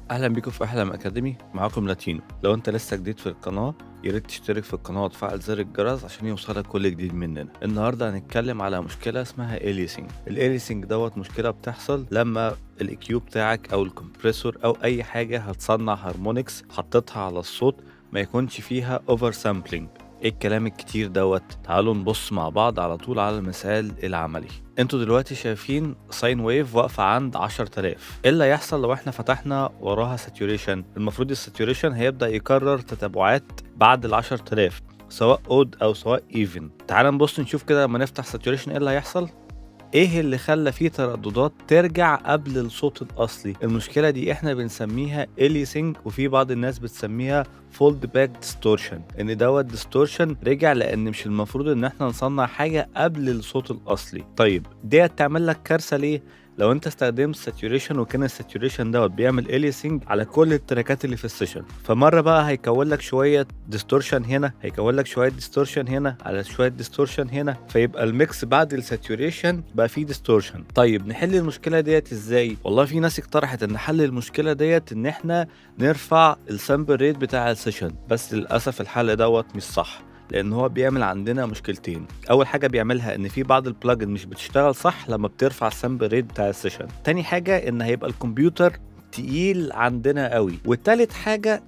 اهلا بيكم في احلام اكاديمي معاكم لاتينو لو انت لسه جديد في القناه يا ريت تشترك في القناه وتفعل زر الجرس عشان يوصلك كل جديد مننا النهارده هنتكلم على مشكله اسمها اليسنج الاليسنج دوت مشكله بتحصل لما الاكيو بتاعك او الكمبريسور او اي حاجه هتصنع هارمونكس حطيتها على الصوت ما يكونش فيها اوفر سامبلينج ايه الكلام الكتير دوت تعالوا نبص مع بعض على طول على المثال العملي انتوا دلوقتي شايفين ساين ويف واقفه عند 10000 ايه اللي هيحصل لو احنا فتحنا وراها ساتوريشن المفروض الساتوريشن هيبدا يكرر تتابعات بعد ال 10000 سواء اود او سواء ايفن تعال نبص نشوف كده لما نفتح ساتوريشن ايه اللي هيحصل ايه اللي خلى فيه ترددات ترجع قبل الصوت الاصلي المشكله دي احنا بنسميها اليسنج وفي بعض الناس بتسميها فولد باك ديستورشن ان دوت ديستورشن رجع لان مش المفروض ان احنا نصنع حاجه قبل الصوت الاصلي طيب ديت تعمل لك كارثه ليه لو انت استخدمت ساتوريشن وكان الساتوريشن دوت بيعمل اليسنج على كل التراكات اللي في السيشن فمره بقى هيكون لك شويه ديستورشن هنا هيكون لك شويه ديستورشن هنا على شويه ديستورشن هنا فيبقى الميكس بعد الساتوريشن بقى فيه ديستورشن طيب نحل المشكله ديت ازاي والله في ناس اقترحت ان حل المشكله ديت ان احنا نرفع السامبل ريت بتاع السيشن بس للاسف الحل دوت مش صح لان هو بيعمل عندنا مشكلتين اول حاجه بيعملها ان في بعض البلاجن مش بتشتغل صح لما بترفع السامبل ريت بتاع السيشن تاني حاجه ان هيبقى الكمبيوتر تقيل عندنا قوي والتالت حاجه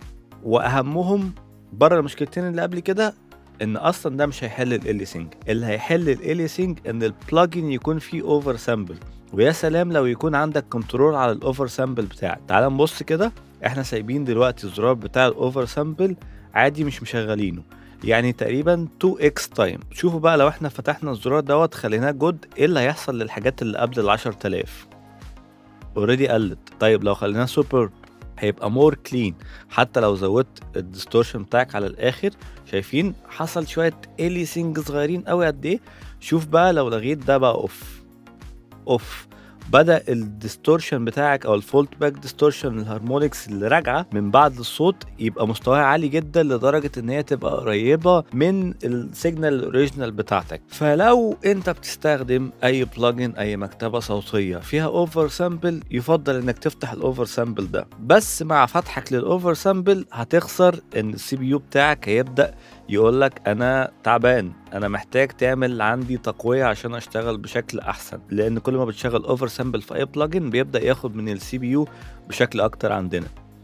واهمهم بره المشكلتين اللي قبل كده ان اصلا ده مش هيحل الاليسنج اللي هيحل الاليسنج ان البلاجن يكون فيه اوفر سامبل ويا سلام لو يكون عندك كنترول على الاوفر سامبل بتاعك تعال نبص كده احنا سايبين دلوقتي الزرار بتاع الاوفر سامبل عادي مش مشغلينه يعني تقريبا 2x تايم شوفوا بقى لو احنا فتحنا الزرار دوت خليناه جود ايه اللي هيحصل للحاجات اللي قبل ال 10000 اوريدي قلت طيب لو خليناه سوبر هيبقى مور كلين حتى لو زودت الديستورشن بتاعك على الاخر شايفين حصل شويه اليسنج صغيرين قوي قد ايه شوف بقى لو لغيت ده بقى اوف اوف بدا الديستورشن بتاعك او الفولت باك ديستورشن الهارمونكس اللي راجعه من بعد الصوت يبقى مستواها عالي جدا لدرجه ان هي تبقى قريبه من السيجنال الاوريجينال بتاعتك فلو انت بتستخدم اي بلجن اي مكتبه صوتيه فيها اوفر سامبل يفضل انك تفتح الاوفر سامبل ده بس مع فتحك للاوفر سامبل هتخسر ان السي بي يو بتاعك هيبدا يقول لك انا تعبان انا محتاج تعمل عندي تقويه عشان اشتغل بشكل احسن لان كل ما بتشغل اوفر سامبل في اي بلجن بيبدا ياخد من السي بي يو بشكل اكتر عندنا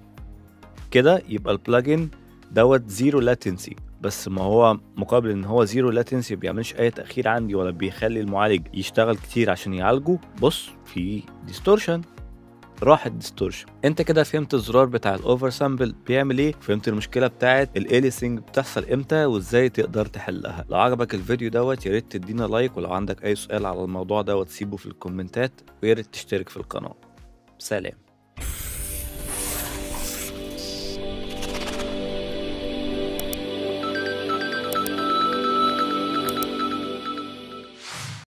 كده يبقى البلجن دوت زيرو لاتنسي بس ما هو مقابل ان هو زيرو لاتنسي بيعملش اي تاخير عندي ولا بيخلي المعالج يشتغل كتير عشان يعالجه بص في ديستورشن راح الديستورشن انت كده فهمت الزرار بتاع الاوفر سامبل بيعمل ايه فهمت المشكله بتاعت الاليسنج بتحصل امتى وازاي تقدر تحلها لو عجبك الفيديو دوت يا ريت تدينا لايك ولو عندك اي سؤال على الموضوع دوت سيبه في الكومنتات ويا ريت تشترك في القناه سلام